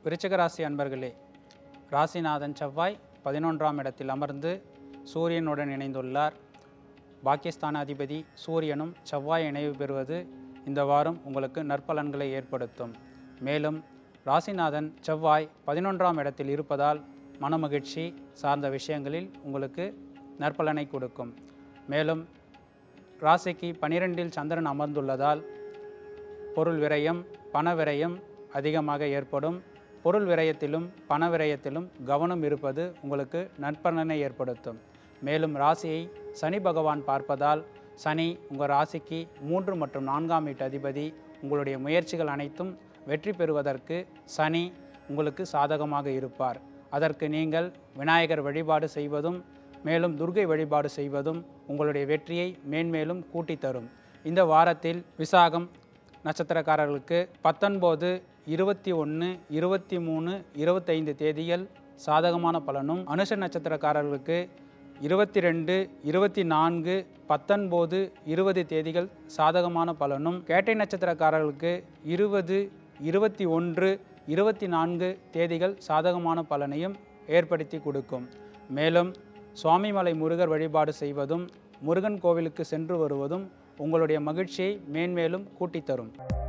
விருச்சிக ராசி அன்பர்களே ராசிநாதன் செவ்வாய் பதினொன்றாம் இடத்தில் அமர்ந்து சூரியனுடன் இணைந்துள்ளார் பாகிஸ்தான் அதிபதி சூரியனும் செவ்வாய் இணைவு பெறுவது இந்த வாரம் உங்களுக்கு நற்பலன்களை ஏற்படுத்தும் மேலும் ராசிநாதன் செவ்வாய் பதினொன்றாம் இடத்தில் இருப்பதால் மனமகிழ்ச்சி சார்ந்த விஷயங்களில் உங்களுக்கு நற்பலனை கொடுக்கும் மேலும் ராசிக்கு பனிரெண்டில் சந்திரன் அமர்ந்துள்ளதால் பொருள் விரயம் பண விரயம் அதிகமாக ஏற்படும் பொருள் விரயத்திலும் பண விரயத்திலும் கவனம் இருப்பது உங்களுக்கு நற்பலனை ஏற்படுத்தும் மேலும் ராசியை சனி பகவான் பார்ப்பதால் சனி உங்கள் ராசிக்கு மூன்று மற்றும் நான்காம் வீட்டு அதிபதி உங்களுடைய முயற்சிகள் அனைத்தும் வெற்றி பெறுவதற்கு சனி உங்களுக்கு சாதகமாக இருப்பார் அதற்கு நீங்கள் விநாயகர் வழிபாடு செய்வதும் மேலும் துர்கை வழிபாடு செய்வதும் உங்களுடைய வெற்றியை மேன்மேலும் கூட்டித் தரும் இந்த வாரத்தில் விசாகம் நட்சத்திரக்காரர்களுக்கு பத்தொன்பது இருபத்தி ஒன்று இருபத்தி மூணு இருபத்தைந்து தேதிகள் சாதகமான பலனும் அனுஷ நட்சத்திரக்காரர்களுக்கு இருபத்தி ரெண்டு இருபத்தி நான்கு பத்தொன்பது இருபது தேதிகள் சாதகமான பலனும் கேட்டை நட்சத்திரக்காரர்களுக்கு இருபது இருபத்தி ஒன்று இருபத்தி நான்கு தேதிகள் சாதகமான பலனையும் ஏற்படுத்தி கொடுக்கும் மேலும் சுவாமிமலை முருகர் வழிபாடு செய்வதும் முருகன் கோவிலுக்கு சென்று வருவதும் உங்களுடைய மகிழ்ச்சியை மேன்மேலும் கூட்டித் தரும்